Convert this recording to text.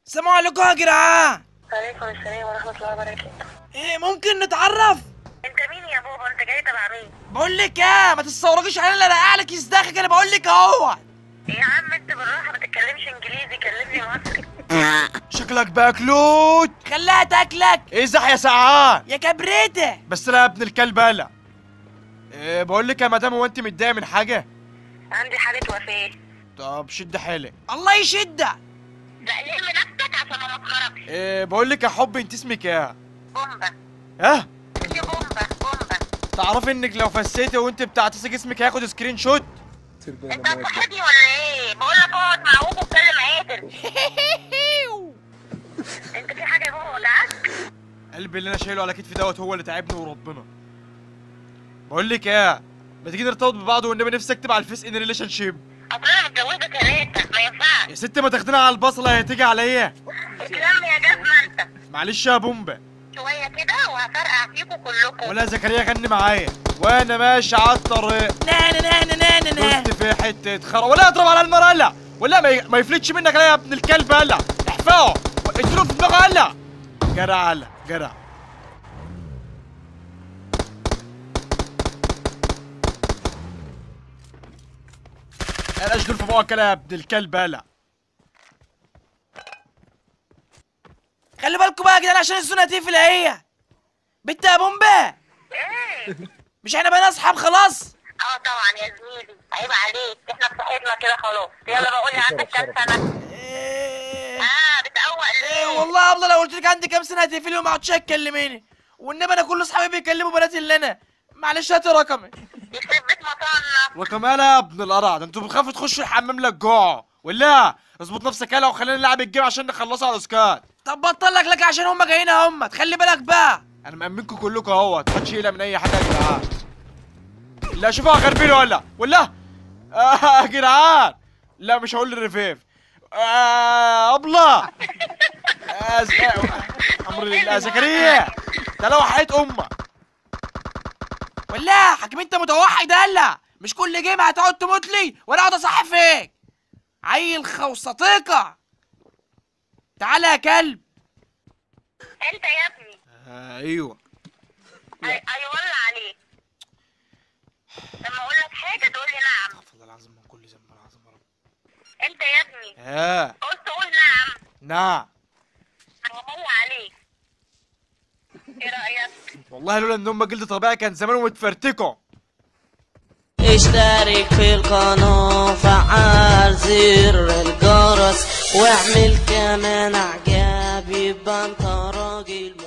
السلام عليكم يا جدعان عليكم السلام ورحمة الله وبركاته ايه ممكن نتعرف انت مين يا بابا انت جاي تبع مين بقول لك ايه ما تستورجيش علينا اللي انا لك يصدخك انا بقول لك اهو يا عم انت بالراحة ما تتكلمش انجليزي كلمني مصري شكلك باكلوت خليها تاكلك ازح يا سعان يا كبريته بس لا يا ابن الكلب هلا إيه بقول لك يا مدام هو انت متضايقه من حاجه عندي حالة وفاة طب شد حيلك الله يشدك لا لم نفسك عشان ما اتخرجش إيه بقول لك يا حب انت اسمك ايه بومبا ها يا بومبا بومبا تعرفي انك لو فسيتي وانت بتعتصي جسمك هياخد سكرين شوت انت صاحبني ولا ايه بقول لك اقعد مع ابوك واتكلم عادل انت في حاجة جوه وجعك قلبي اللي انا شايله على كتفي دوت هو اللي تعبني وربنا بقول لك ايه ما تيجي نرتبط ببعض والنبي نفسي اكتب على الفيس ان ريليشن شيب اصل انا متجوزة ثلاثة ما ينفعش يا ست ما تاخدينا على البصله هتيجي عليا اتلم يا جزمة انت معلش يا بومبا شوية كده وهفرقع فيكم كلكم ولا زكريا غني معايا وانا ماشي على الطريق نانا نانا نانا نانا دوست في حته خرا ولا اضرب على المرة هلا ولا ما, ي... ما يفلتش منك لا يا ابن الكلب هلا احفظه اديله في دماغه هلا جرع هلا جرع انا اشدل في بقك يا ابن الكلب هلا خلي بالكم بقى يا جدعان عشان الزونه هتقفل هي بنت يا بومبا ايه مش احنا بقينا اصحاب خلاص اه طبعا يا زميلي عيب عليك احنا صاحبنا كده خلاص يلا بقول لي عندك كام سنة إيه اه بتقوق إيه ليه والله افضل لو قلت لك عندي كام سنه هتقفلي وما عادش تكلميني والنبي انا كل اصحابي بيكلموا بنات اللي انا معلش هاتي رقمي يخرب بيت مطارنا رقم هلا يا ابن القرع ده انتوا بتخافوا تخشوا الحمام للجوع ولا اظبط نفسك هلا وخلينا نلعب الجيم عشان نخلصوا على سكات طب بطل لك لك عشان هم جايين هم تخلي بالك بقى انا مأمنكم كلكم اهوت محدش يقلق من اي حاجه يا جدعان لا شوفوا غربين ولا ولا آه يا جدعان لا مش هقول الرفيف آه ابله آه ز... آه، امر الله زكريا ده لو حياة امك ولا حكيم انت متوحد هلا مش كل جيم هتقعد تموت لي وانا اقعد اصحي فيك عيل خوصتيكة تعالى يا كلب انت يا ابني آه ايوه اي اي والله عليك لما اقول لك حاجة تقول لي نعم والله العظيم من كل ذنب العظيم يا رب انت يا ابني اه قلت قول نعم نعم انا والله عليك ايه رأيك والله لولا ان امك جلد طبيعي كان زمانهم متفرتكوا اشترك في القناة وفعل زر الجرس واعمل كمان اعجاب يبقى انت راجل